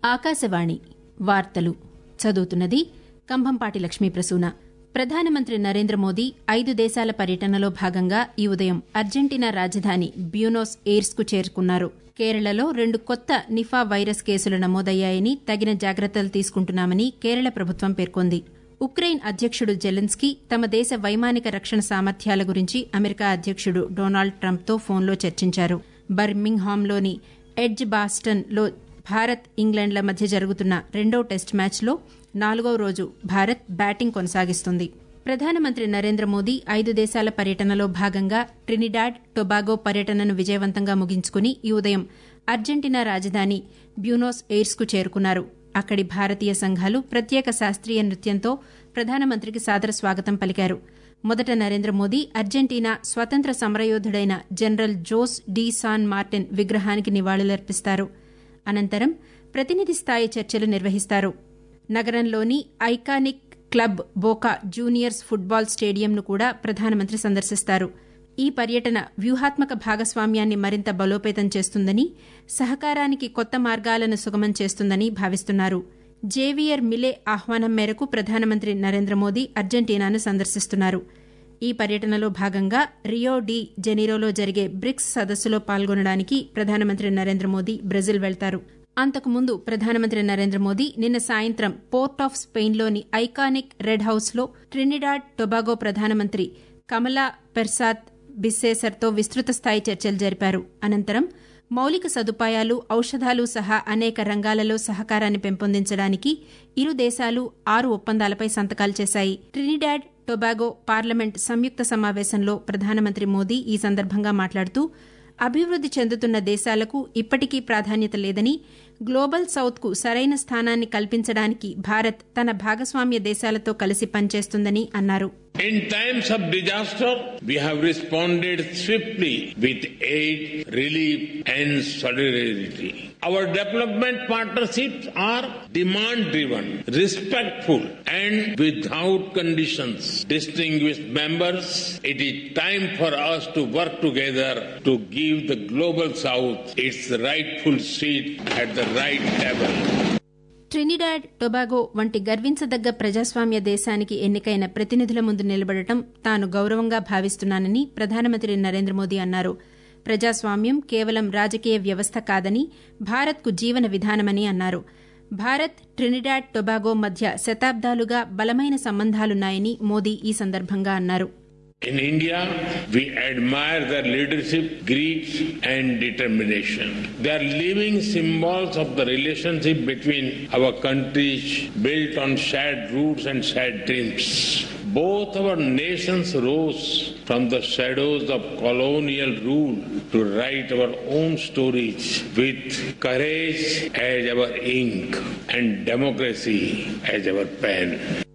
ఆకాశవాణి వార్తలు చదువుతున్నది కంభంపాటి లక్ష్మీప్రసూన ప్రధానమంత్రి నరేంద్ర మోదీ ఐదు దేశాల పర్యటనలో భాగంగా ఈ ఉదయం అర్జెంటీనా రాజధాని బ్యూనోస్ ఎయిర్స్ కు చేరుకున్నారు కేరళలో రెండు కొత్త నిఫా వైరస్ కేసులు నమోదయ్యాయని తగిన జాగ్రత్తలు తీసుకుంటున్నామని కేరళ ప్రభుత్వం పేర్కొంది ఉక్రెయిన్ అధ్యక్షుడు జెలెన్స్కీ తమ దేశ వైమానిక రక్షణ సామర్థ్యాల గురించి అమెరికా అధ్యక్షుడు డొనాల్డ్ ట్రంప్తో ఫోన్లో చర్చించారు బర్మింగ్హామ్లోని ఎడ్జ్ బాస్టన్ లో భారత్ ఇంగ్లాండ్ల మధ్య జరుగుతున్న రెండో టెస్ట్ మ్యాచ్లో నాలుగో రోజు భారత్ బ్యాటింగ్ కొనసాగిస్తుంది ప్రధానమంత్రి నరేంద్ర మోదీ ఐదు దేశాల పర్యటనలో భాగంగా ట్రినిడాడ్ టొబాగో పర్యటనను విజయవంతంగా ముగించుకుని ఈ ఉదయం అర్జెంటీనా రాజధాని బ్యూనోస్ ఎయిర్స్ కు చేరుకున్నారు అక్కడి భారతీయ సంఘాలు ప్రత్యేక శాస్త్రీయ నృత్యంతో ప్రధానమంత్రికి సాదర స్వాగతం పలికారు మొదట నరేంద్ర మోదీ అర్జెంటీనా స్వతంత్ర సమరయోధుడైన general Jose de San Martin విగ్రహానికి నివాళులర్పిస్తారు అనంతరం ప్రతినిధి స్థాయి చర్చలు నిర్వహిస్తారు నగరంలోని iconic club Boca Juniors football స్టేడియంను కూడా ప్రధానమంత్రి సందర్శిస్తారు ఈ పర్యటన వ్యూహాత్మక భాగస్వామ్యాన్ని మరింత బలోపేతం చేస్తుందని సహకారానికి కొత్త మార్గాలను సుగమం చేస్తుందని భావిస్తున్నారు జేవియర్ మిలే ఆహ్వానం మేరకు ప్రధానమంత్రి నరేంద్ర మోదీ అర్జెంటీనాను సందర్శిస్తున్నారు ఈ పర్యటనలో భాగంగా రియో డి జెనీరోలో జరిగే బ్రిక్స్ సదస్సులో పాల్గొనడానికి ప్రధానమంత్రి నరేంద్ర మోదీ బ్రెజిల్ వెళ్తారు అంతకుముందు ప్రధానమంత్రి నరేంద్ర మోదీ నిన్న సాయంత్రం పోర్ట్ ఆఫ్ స్పెయిన్లోని ఐకానిక్ రెడ్ హౌస్లో ట్రినిడాడ్ టొబాగో ప్రధానమంత్రి కమలా పెర్సాత్ బిస్సేసర్తో విస్తృత స్థాయి చర్చలు జరిపారు అనంతరం మౌలిక సదుపాయాలు ఔషధాలు సహా అనేక రంగాలలో సహకారాన్ని పెంపొందించడానికి ఇరు దేశాలు ఆరు ఒప్పందాలపై సంతకాలు చేశాయి ట్రినిడాడ్ టొబాగో పార్లమెంట్ సంయుక్త సమావేశంలో ప్రధానమంత్రి మోదీ ఈ సందర్భంగా మాట్లాడుతూ అభివృద్ది చెందుతున్న దేశాలకు ఇప్పటికీ ప్రాధాన్యత లేదని గ్లోబల్ సౌత్కు సరైన స్థానాన్ని కల్పించడానికి భారత్ తన భాగస్వామ్య దేశాలతో కలిసి పనిచేస్తుందని అన్నారు In times of disaster, we have responded swiftly with aid, relief, and solidarity. Our development partnerships are demand driven, respectful, and without conditions. Distinguished members, it is time for us to work together to give the global south its rightful seat at the right table. Trinidad Tobago వంటి గర్వించదగ్గ ప్రజాస్వామ్య దేశానికి ఎన్నికైన ప్రతినిధుల ముందు నిలబడటం తాను గౌరవంగా భావిస్తున్నానని ప్రధానమంత్రి నరేంద్ర మోదీ అన్నారు ప్రజాస్వామ్యం కేవలం రాజకీయ వ్యవస్థ కాదని భారత్కు జీవన విధానమని అన్నారు భారత్ ట్రినిడాడ్ టొబాగో మధ్య శతాబ్దాలుగా బలమైన సంబంధాలున్నాయని మోదీ ఈ సందర్భంగా అన్నారు In India, we admire their leadership, grit, and determination. They are living symbols of the relationship between our countries built on shared roots and shared dreams. Both our nations rose from the shadows of colonial rule to write our own stories with courage as our ink and democracy as our pen.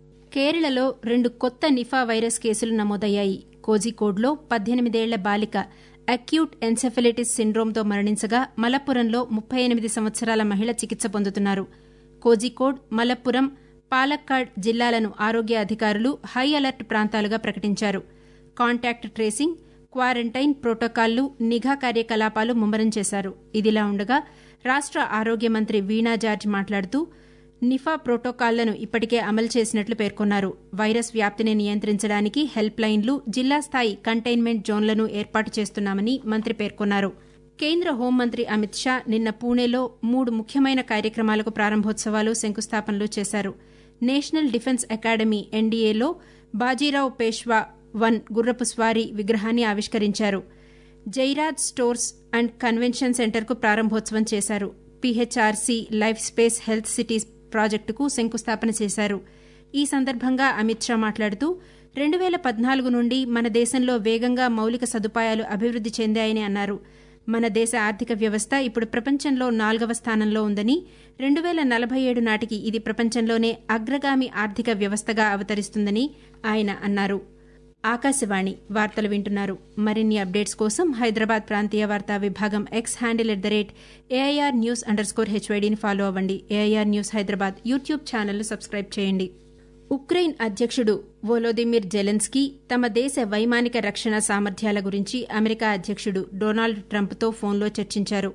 కేరళలో రెండు కొత్త Nipah virus కేసులు నమోదయ్యాయి కోజికోడ్లో పద్దెనిమిదేళ్ల బాలిక acute encephalitis సిండ్రోమ్తో మరణించగా మలప్పురంలో ముప్పై ఎనిమిది సంవత్సరాల మహిళ చికిత్స పొందుతున్నారు కోజికోడ్ మలప్పురం పాలక్కాడ్ జిల్లాలను ఆరోగ్య అధికారులు హై అలర్ట్ ప్రాంతాలుగా ప్రకటించారు కాంటాక్ట్ ట్రేసింగ్ క్వారంటైన్ ప్రోటోకాల్లు నిఘా కార్యకలాపాలు ముమ్మరం చేశారు ఇదిలా ఉండగా రాష్ట ఆరోగ్య మంత్రి వీణా జార్జ్ మాట్లాడుతూ నిఫా ప్రోటోకాల్లను ఇప్పటికే అమలు చేసినట్లు పేర్కొన్నారు వైరస్ వ్యాప్తిని నియంత్రించడానికి హెల్ప్ లైన్లు జిల్లా స్థాయి కంటైన్మెంట్ జోన్లను ఏర్పాటు చేస్తున్నామని మంత్రి పేర్కొన్నారు కేంద్ర హోంమంత్రి అమిత్ షా నిన్న పూణేలో మూడు ముఖ్యమైన కార్యక్రమాలకు ప్రారంభోత్సవాలు శంకుస్థాపనలు చేశారు నేషనల్ డిఫెన్స్ అకాడమీ ఎన్డీఏలో బాజీరావు పేష్వా వన్ గుర్రపు స్వారీ విగ్రహాన్ని ఆవిష్కరించారు జైరాజ్ స్టోర్స్ అండ్ కన్వెన్షన్ సెంటర్కు ప్రారంభోత్సవం చేశారు PHRC life space health cities ప్రాజెక్టుకు శంకుస్థాపన చేశారు ఈ సందర్భంగా అమిత్ షా మాట్లాడుతూ రెండు వేల పద్నాలుగు నుండి మన దేశంలో వేగంగా మౌలిక సదుపాయాలు అభివృద్ది చెందాయని అన్నారు మన దేశ ఆర్థిక వ్యవస్థ ఇప్పుడు ప్రపంచంలో నాలుగవ స్థానంలో ఉందని రెండు వేల నలభై ఏడు నాటికి ఇది ప్రపంచంలోనే అగ్రగామి ఆర్థిక వ్యవస్థగా అవతరిస్తుందని ఆయన అన్నారు ఆకాశవాణి వార్తలు వింటున్నారు మరిన్ని అప్డేట్స్ కోసం హైదరాబాద్ ప్రాంతీయ వార్తా విభాగం X handle at the rate AIR news underscore హెచ్వైడీని ఫాలో అవ్వండి ఏఐఆర్ న్యూస్ హైదరాబాద్ యూట్యూబ్ ఛానల్ను సబ్స్క్రైబ్ చేయండి ఉక్రెయిన్ అధ్యక్షుడు వోలోదిమిర్ జెలెన్స్కీ తమ దేశ వైమానిక రక్షణ సామర్థ్యాల గురించి అమెరికా అధ్యక్షుడు డొనాల్డ్ ట్రంప్తో ఫోన్లో చర్చించారు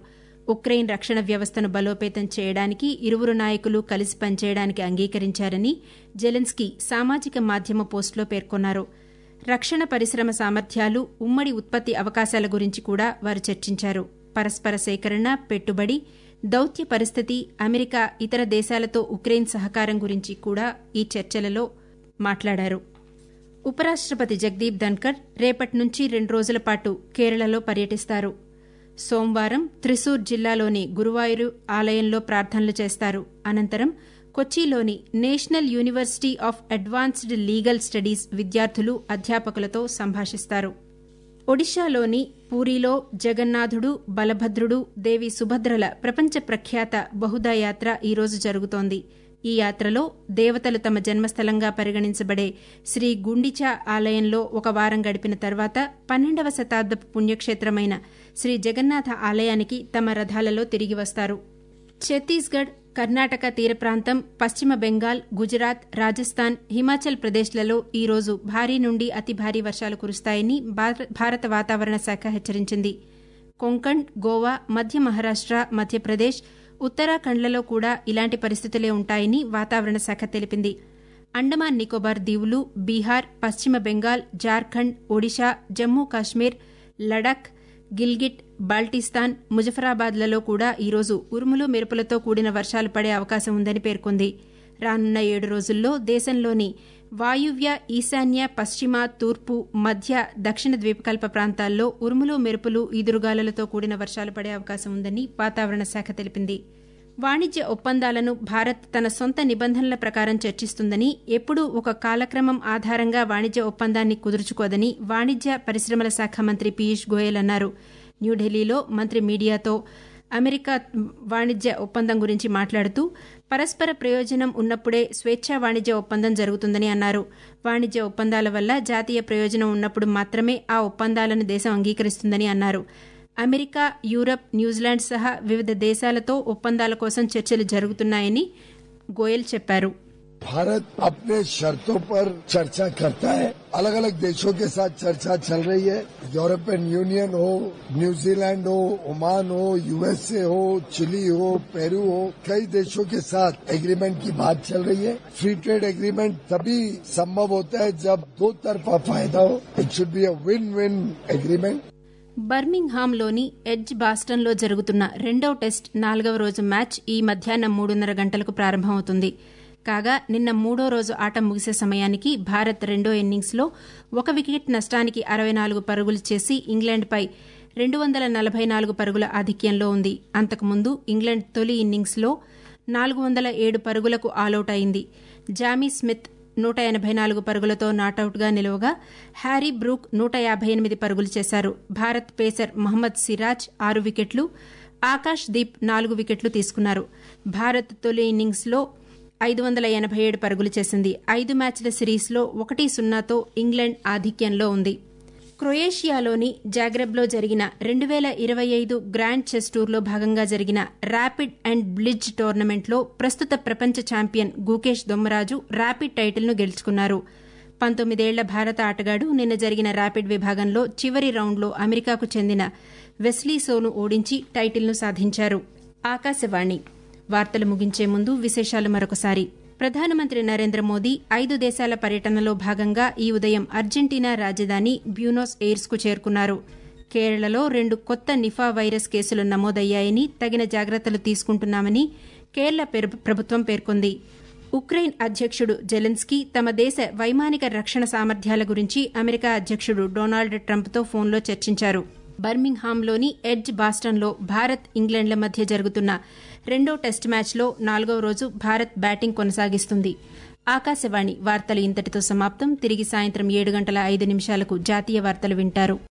ఉక్రెయిన్ రక్షణ వ్యవస్థను బలోపేతం చేయడానికి ఇరువురు నాయకులు కలిసి పనిచేయడానికి అంగీకరించారని జెలెన్స్కీ సామాజిక మాధ్యమ పోస్టులో పేర్కొన్నారు రక్షణ పరిశ్రమ సామర్థ్యాలు ఉమ్మడి ఉత్పత్తి అవకాశాల గురించి కూడా వారు చర్చించారు పరస్పర సేకరణ పెట్టుబడి దౌత్య పరిస్థితి అమెరికా ఇతర దేశాలతో ఉక్రెయిన్ సహకారం గురించి కూడా ఈ చర్చలలో మాట్లాడారు ఉపరాష్టపతి జగదీప్ ధన్కర్ రేపటి నుంచి రెండు రోజుల పాటు కేరళలో పర్యటిస్తారు సోమవారం త్రిశూర్ జిల్లాలోని గురువాయూరు ఆలయంలో ప్రార్థనలు చేస్తారు అనంతరం కొచ్చిలోని national university of advanced legal studies విద్యార్థులు అధ్యాపకులతో సంభాషిస్తారు ఒడిశాలోని పూరిలో జగన్నాథుడు బలభద్రుడు దేవి సుభద్రల ప్రపంచ ప్రఖ్యాత బహుదా యాత్ర ఈరోజు జరుగుతోంది ఈ యాత్రలో దేవతలు తమ జన్మస్థలంగా పరిగణించబడే శ్రీ గుండిచా ఆలయంలో ఒక వారం గడిపిన తర్వాత పన్నెండవ శతాబ్దపు పుణ్యక్షేత్రమైన శ్రీ జగన్నాథ ఆలయానికి తమ రథాలలో తిరిగి వస్తారు ఛత్తీస్గఢ్ కర్ణాటక తీర ప్రాంతం పశ్చిమ బెంగాల్ గుజరాత్ రాజస్థాన్ హిమాచల్ ప్రదేశ్లలో ఈరోజు భారీ నుండి అతి భారీ వర్షాలు కురుస్తాయని భారత వాతావరణ శాఖ హెచ్చరించింది కొంకణ్ గోవా మధ్య మహారాష్ట మధ్యప్రదేశ్ ఉత్తరాఖండ్లలో కూడా ఇలాంటి పరిస్థితులే ఉంటాయని వాతావరణ శాఖ తెలిపింది అండమాన్ నికోబార్ దీవులు బీహార్ పశ్చిమ బెంగాల్ జార్ఖండ్ ఒడిషా జమ్మూ కాశ్మీర్ లడాక్ గిల్గిట్ బాల్టిస్తాన్ ముజఫరాబాద్లలో కూడా ఈరోజు ఉరుములు మెరుపులతో కూడిన వర్షాలు పడే అవకాశం ఉందని పేర్కొంది రానున్న ఏడు రోజుల్లో దేశంలోని వాయువ్య ఈశాన్య పశ్చిమ తూర్పు మధ్య దక్షిణ ద్వీపకల్ప ప్రాంతాల్లో ఉరుములు మెరుపులు ఈదురుగాలులతో కూడిన వర్షాలు పడే అవకాశం ఉందని వాతావరణ శాఖ తెలిపింది వాణిజ్య ఒప్పందాలను భారత్ తన సొంత నిబంధనల ప్రకారం చర్చిస్తుందని ఎప్పుడూ ఒక కాలక్రమం ఆధారంగా వాణిజ్య ఒప్పందాన్ని కుదుర్చుకోదని వాణిజ్య పరిశ్రమల శాఖ మంత్రి పీయూష్ గోయల్ అన్నారు న్యూఢిల్లీలో మంత్రి మీడియాతో అమెరికా వాణిజ్య ఒప్పందం గురించి మాట్లాడుతూ పరస్పర ప్రయోజనం ఉన్నప్పుడే స్వేచ్ఛా వాణిజ్య ఒప్పందం జరుగుతుందని అన్నారు వాణిజ్య ఒప్పందాల వల్ల జాతీయ ప్రయోజనం ఉన్నప్పుడు మాత్రమే ఆ ఒప్పందాలను దేశం అంగీకరిస్తుందని అన్నారు అమెరికా యూరప్ న్యూజిలాండ్ సహా వివిధ దేశాలతో ఒప్పందాల కోసం చర్చలు జరుగుతున్నాయని గోయల్ చెప్పారు भारत अपने शर्तों पर चर्चा करता है अलग अलग देशों के साथ चर्चा चल रही है यूरोपियन यूनियन हो न्यूजीलैंड हो ओमान हो यूएसए हो चिली हो पेरू हो कई देशों के साथ एग्रीमेंट की बात चल रही है फ्री ट्रेड एग्रीमेंट तभी संभव होता है जब दो तरफा फायदा हो it should be a win win agreement బర్మింగ్హామ్లోని ఎడ్జ్ బాస్టన్లో జరుగుతున్న రెండో టెస్ట్ నాలుగవ రోజు మ్యాచ్ ఈ మధ్యాహ్నం మూడున్నర గంటలకు ప్రారంభమవుతుంది కాగా నిన్న మూడో రోజు ఆట ముగిసే సమయానికి భారత్ రెండో ఇన్నింగ్స్లో ఒక వికెట్ నష్టానికి అరవై నాలుగు పరుగులు చేసి ఇంగ్లాండ్పై రెండు వందల నలభై నాలుగు పరుగుల ఆధిక్యంలో ఉంది అంతకుముందు ఇంగ్లాండ్ తొలి ఇన్నింగ్స్లో నాలుగు వందల ఏడు పరుగులకు ఆలౌట్ అయింది జామీ స్మిత్ నూట ఎనభై నాలుగు పరుగులతో నాటౌట్గా నిలవగా హ్యారీ బ్రూక్ నూట యాభై ఎనిమిది పరుగులు చేశారు భారత్ పేసర్ మహమ్మద్ సిరాజ్ ఆరు వికెట్లు ఆకాష్ దీప్ నాలుగు వికెట్లు తీసుకున్నారు భారత్ తొలి ఇన్నింగ్స్లో ఐదు వందల ఎనభై ఏడు పరుగులు చేసింది ఐదు మ్యాచ్ల సిరీస్లో ఒకటి సున్నాతో ఇంగ్లాండ్ ఆధిక్యంలో ఉంది క్రొయేషియాలోని జాగ్రెబ్లో జరిగిన రెండు వేల ఇరవై ఐదు గ్రాండ్ చెస్ టూర్లో భాగంగా జరిగిన ర్యాపిడ్ అండ్ బ్లిడ్జ్ టోర్నమెంట్లో ప్రస్తుత ప్రపంచ ఛాంపియన్ గుకేష్ దొమ్మరాజు ర్యాపిడ్ టైటిల్ను గెలుచుకున్నారు పంతొమ్మిదేళ్ల భారత ఆటగాడు నిన్న జరిగిన ర్యాపిడ్ విభాగంలో చివరి రౌండ్లో అమెరికాకు చెందిన వెస్లీ సోను ఓడించి టైటిల్ను సాధించారు ఆకాశవాణి వార్తలు ముగించే ముందు విశేషాలు మరొకసారి ప్రధానమంత్రి నరేంద్ర మోదీ ఐదు దేశాల పర్యటనలో భాగంగా ఈ ఉదయం అర్జెంటీనా రాజధాని బ్యూనోస్ ఎయిర్స్ కు చేరుకున్నారు కేరళలో రెండు కొత్త నిఫా వైరస్ కేసులు నమోదయ్యాయని తగిన జాగ్రత్తలు తీసుకుంటున్నామని కేరళ ప్రభుత్వం పేర్కొంది ఉక్రెయిన్ అధ్యక్షుడు జెలెన్స్కీ తమ దేశ వైమానిక రక్షణ సామర్థ్యాల గురించి అమెరికా అధ్యక్షుడు డొనాల్డ్ ట్రంప్తో ఫోన్లో చర్చించారు బర్మింగ్హామ్లోని ఎడ్జ్ బాస్టన్లో భారత్ ఇంగ్లాండ్ల మధ్య జరుగుతున్న రెండో టెస్ట్ మ్యాచ్లో నాలుగవ రోజు భారత్ బ్యాటింగ్ కొనసాగిస్తుంది ఆకాశవాణి వార్తలు ఇంతటితో సమాప్తం తిరిగి సాయంత్రం ఏడు గంటల ఐదు నిమిషాలకు జాతీయ వార్తలు వింటారు